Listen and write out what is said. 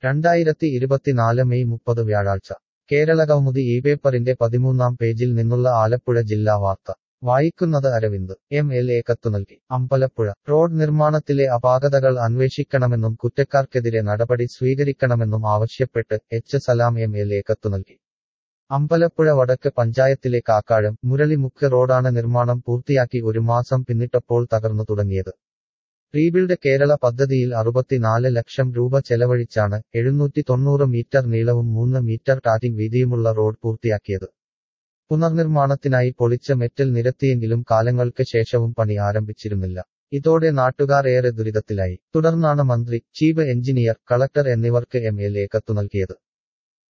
രണ്ടായിരത്തി ഇരുപത്തിനാല് മെയ് മുപ്പത് വ്യാഴാഴ്ച കേരളകൗമുദി ഈ പേപ്പറിന്റെ പതിമൂന്നാം പേജിൽ നിന്നുള്ള ആലപ്പുഴ ജില്ലാ വാർത്ത വായിക്കുന്നത് അരവിന്ദ് എം എൽ എ കത്തു നൽകി അമ്പലപ്പുഴ റോഡ് നിർമ്മാണത്തിലെ അപാകതകൾ അന്വേഷിക്കണമെന്നും കുറ്റക്കാർക്കെതിരെ നടപടി സ്വീകരിക്കണമെന്നും ആവശ്യപ്പെട്ട് H Salam M L A കത്തു നൽകി അമ്പലപ്പുഴ വടക്ക് പഞ്ചായത്തിലെ കാക്കാഴം മുരളിമുക്ക് റോഡാണ് നിർമ്മാണം പൂർത്തിയാക്കി ഒരു മാസം പിന്നിട്ടപ്പോൾ തകർന്നു തുടങ്ങിയത് റീബിൽഡ് കേരള പദ്ധതിയിൽ അറുപത്തിനാല് ലക്ഷം രൂപ ചെലവഴിച്ചാണ് എഴുന്നൂറ്റി തൊണ്ണൂറ് മീറ്റർ നീളവും മൂന്ന് മീറ്റർ ടാറ്റിംഗ് വീതിയുമുള്ള റോഡ് പൂർത്തിയാക്കിയത് പുനർനിർമ്മാണത്തിനായി പൊളിച്ച മെറ്റൽ നിരത്തിയെങ്കിലും കാലങ്ങൾക്ക് ശേഷവും പണി ആരംഭിച്ചിരുന്നില്ല ഇതോടെ നാട്ടുകാർ ഏറെ ദുരിതത്തിലായി തുടർന്നാണ് മന്ത്രി ചീഫ് എഞ്ചിനീയർ കളക്ടർ എന്നിവർക്ക് എം എൽ എ കത്തു നൽകിയത്